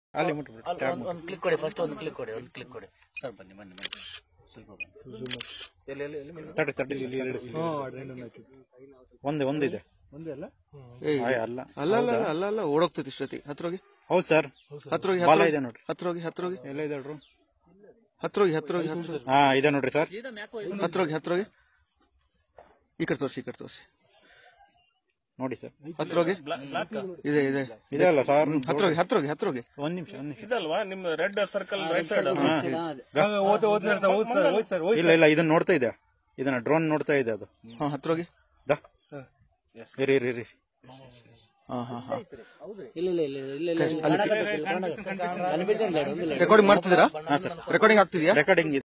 ಅಲ್ಲಿ ಮುಟ್ಬಿಡಿ ಅಲ್ಲಿ ಒಂದು ಒಂದು ಕ್ಲಿಕ್ ಕೊಡಿ ಫಸ್ಟ್ ಒಂದು ಕ್ಲಿಕ್ ಕೊಡಿ ಒಂದು ಕ್ಲಿಕ್ ಕೊಡಿ ಸರ್ ಬನ್ನಿ ಬನ್ನಿ ಬನ್ನಿ ಸ್ವಲ್ಪ ಬನ್ನಿ ಎಲ್ಲಿ ಎಲ್ಲಿ ಎಲ್ಲಿ ಮೇಲೆ? ತಡಿ ತಡಿ ಒಂದೇ ಒಂದಿದೆ ಏಯ್, ಆಯ್, ಅಲ್ಲ ಅಲ್ಲ ಅಲ್ಲ ಅಲ್ಲ ಅಲ್ಲ ಅಲ್ಲ ಓಡೋಗ್ತೈತಿ ಇಷ್ಟೊತ್ತಿಗೆ ಹತ್ರೋಗಿ ಹೌದು ಸರ್ ಹತ್ರೋಗಿ ಬಾಲ ಇದೆ ನೋಡ್ರಿ ಹತ್ರೋಗಿ ಹತ್ರೋಗಿ ಎಲ್ಲ ಇದೆ ನೋಡ್ರಿ ಹತ್ರೋಗಿ ಹತ್ರೋಗಿ ಹತ್ರೋಗಿ ಹಾ ಇದೆ ನೋಡ್ರಿ ಸರ್ ಹತ್ರೋಗಿ ಹತ್ರೋಗಿ ಈ ಕಡೆ ತೋರಿಸಿ ಈ ಕಡೆ ತೋರಿಸಿ ನೋಡಿ ಸರ್ ಹತ್ರೋಗಿ ಇದೆ ಇದೆ ಇದೆ ಅಲ್ಲ ಸರ್ ಹತ್ರೋಗಿ ಹತ್ರೋಗಿ ಹತ್ರೋಗಿ ಒಂದ್ ನಿಮಿಷ ಒಂದ್ ನಿಮಿಷ ಇದಲ್ವಾ ನಿಮ್ ರೆಡ್ ಸರ್ಕಲ್ ರೈಟ್ ಸೈಡ್ ಇಲ್ಲ ಇಲ್ಲ ಇದನ್ನ ನೋಡ್ತಾ ಇದೆ ಇದನ್ನ ಡ್ರೋನ್ ನೋಡ್ತಾ ಇದೆ ಅದು ಹಾ ಹತ್ರೋಗಿ ದಾ. ಇರಿ ಇರಿ ಇರಿ ಹಾ ಹಾ ಹಾ ಇಲ್ಲ ಇಲ್ಲ ಇಲ್ಲ ಇಲ್ಲ ಇಲ್ಲ ಕನ್ನಡ ಕನ್ನಡ ಕನ್ನಡ ಕನ್ನಡ ರೆಕಾರ್ಡಿಂಗ್ ಮಾಡ್ತಿದ್ದೀರಾ ರೆಕಾರ್ಡಿಂಗ್ ಆಗ್ತಿದ್ಯಾ ರೆಕಾರ್ಡಿಂಗ್